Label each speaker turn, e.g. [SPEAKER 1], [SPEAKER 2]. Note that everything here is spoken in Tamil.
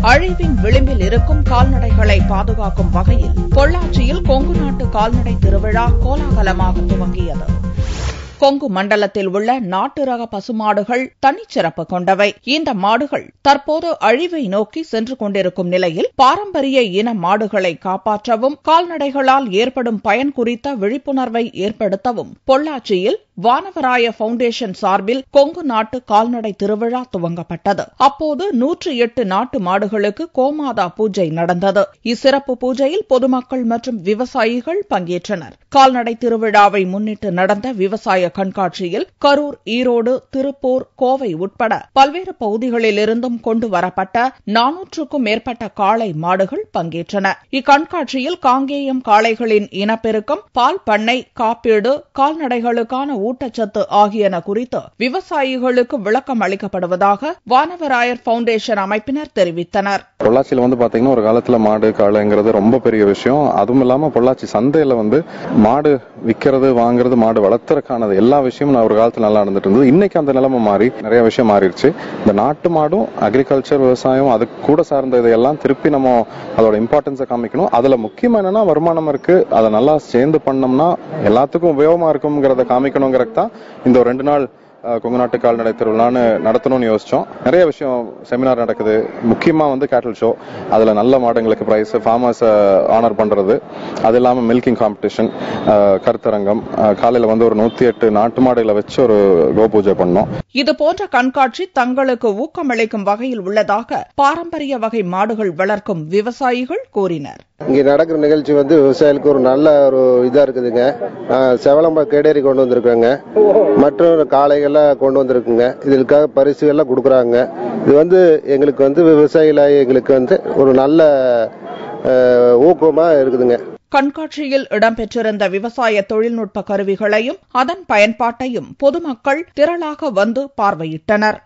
[SPEAKER 1] அழிவின் விளிம்பில் இருக்கும் கால்நடைகளை பாதுகாக்கும் வகையில் பொள்ளாச்சியில் கொங்கு நாட்டு கால்நடை திருவிழா கோலாகலமாக துவங்கியது கொங்கு மண்டலத்தில் உள்ள நாட்டு ரக பசுமாடுகள் தனிச்சிறப்பு கொண்டவை இந்த மாடுகள் தற்போது அழிவை நோக்கி சென்று கொண்டிருக்கும் நிலையில் பாரம்பரிய இன மாடுகளை காப்பாற்றவும் கால்நடைகளால் ஏற்படும் பயன் குறித்த விழிப்புணர்வை ஏற்படுத்தவும் பொள்ளாச்சியில் வானவராய பவுண்டேஷன் சார்பில் கொங்கு நாட்டு கால்நடை திருவிழா துவங்கப்பட்டது அப்போது நூற்று எட்டு நாட்டு மாடுகளுக்கு கோமாதா பூஜை நடந்தது இச்சிறப்பு பூஜையில் பொதுமக்கள் மற்றும் விவசாயிகள் பங்கேற்றனர் கால்நடை திருவிழாவை முன்னிட்டு நடந்த விவசாய கண்காட்சியில் கரூர் ஈரோடு திருப்பூர் கோவை உட்பட பல்வேறு பகுதிகளிலிருந்தும் கொண்டு வரப்பட்ட நானூற்றுக்கும் மேற்பட்ட காளை மாடுகள் பங்கேற்றன இக்கண்காட்சியில் காங்கேயம் காளைகளின் இனப்பெருக்கம் பால் பண்ணை காப்பீடு கால்நடைகளுக்கான ஊட்டச்சத்து ஆகியன குறித்து விவசாயிகளுக்கு விளக்கம் அளிக்கப்படுவதாக வானவராயர் பவுண்டேஷன் அமைப்பினர் தெரிவித்தனர்
[SPEAKER 2] பொள்ளாச்சியில வந்து பாத்தீங்கன்னா ஒரு காலத்துல மாடு காளைங்கிறது ரொம்ப பெரிய விஷயம் அதுவும் இல்லாம பொள்ளாச்சி சந்தையில வந்து மாடு விக்கிறது வாங்குறது மாடு வளர்த்துறதுக்கானது எல்லா விஷயமும் ஒரு காலத்துல நல்லா நடந்துட்டு இருந்தது இன்னைக்கு அந்த நிலைமை மாறி நிறைய விஷயம் மாறிடுச்சு இந்த நாட்டு மாடும் அக்ரிகல்ச்சர் விவசாயம் அது கூட சார்ந்த இதையெல்லாம் திருப்பி நம்ம அதோட இம்பார்ட்டன்ஸை காமிக்கணும் அதுல முக்கியமா என்னன்னா வருமானம் இருக்கு அதை நல்லா சேர்ந்து பண்ணோம்னா எல்லாத்துக்கும் உபயோகமா இருக்குங்கிறத காமிக்கணுங்கிறது தான் இந்த ஒரு ரெண்டு நாள் அஹ், கொங்கு நாட்டு கால்நடை திருவிழான்னு நடத்தணும்னு யோசிச்சோம் நிறைய விஷயம் செமினார் நடக்குது முக்கியமா வந்து கேட்டல் ஷோ அதுல நல்ல மாடுங்களுக்கு பிரைஸ் ஃபார்மர்ஸ் ஆனர் பண்றது அது இல்லாம மில்கிங் காம்படிஷன் கருத்தரங்கம் அஹ், காலையில வந்து ஒரு நூத்தி எட்டு நாட்டு மாடுகளை வச்சு ஒரு கோ பூஜை பண்ணோம்
[SPEAKER 1] இதுபோன்ற கண்காட்சி தங்களுக்கு ஊக்கமளிக்கும் வகையில் உள்ளதாக பாரம்பரிய வகை மாடுகள் வளர்க்கும் விவசாயிகள் கூறினர்
[SPEAKER 3] இங்க நடக்கிற நிகழ்ச்சி வந்து விவசாயிகளுக்கு ஒரு நல்ல ஒரு இதா இருக்குதுங்க ஆஹ் செவலம்ப கேடேரி கொண்டு வந்திருக்காங்க மற்றும் காளைகள்லாம் கொண்டு வந்திருக்குங்க இதற்காக பரிசுகள்லாம் கொடுக்குறாங்க இது வந்து எங்களுக்கு வந்து விவசாயிகளாக எங்களுக்கு வந்து ஒரு நல்ல ஆஹ் ஊக்கமா இருக்குதுங்க
[SPEAKER 1] கண்காட்சியில் இடம்பெற்றிருந்த விவசாய தொழில்நுட்ப கருவிகளையும் அதன் பயன்பாட்டையும் பொதுமக்கள் திரளாக வந்து பார்வையிட்டனர்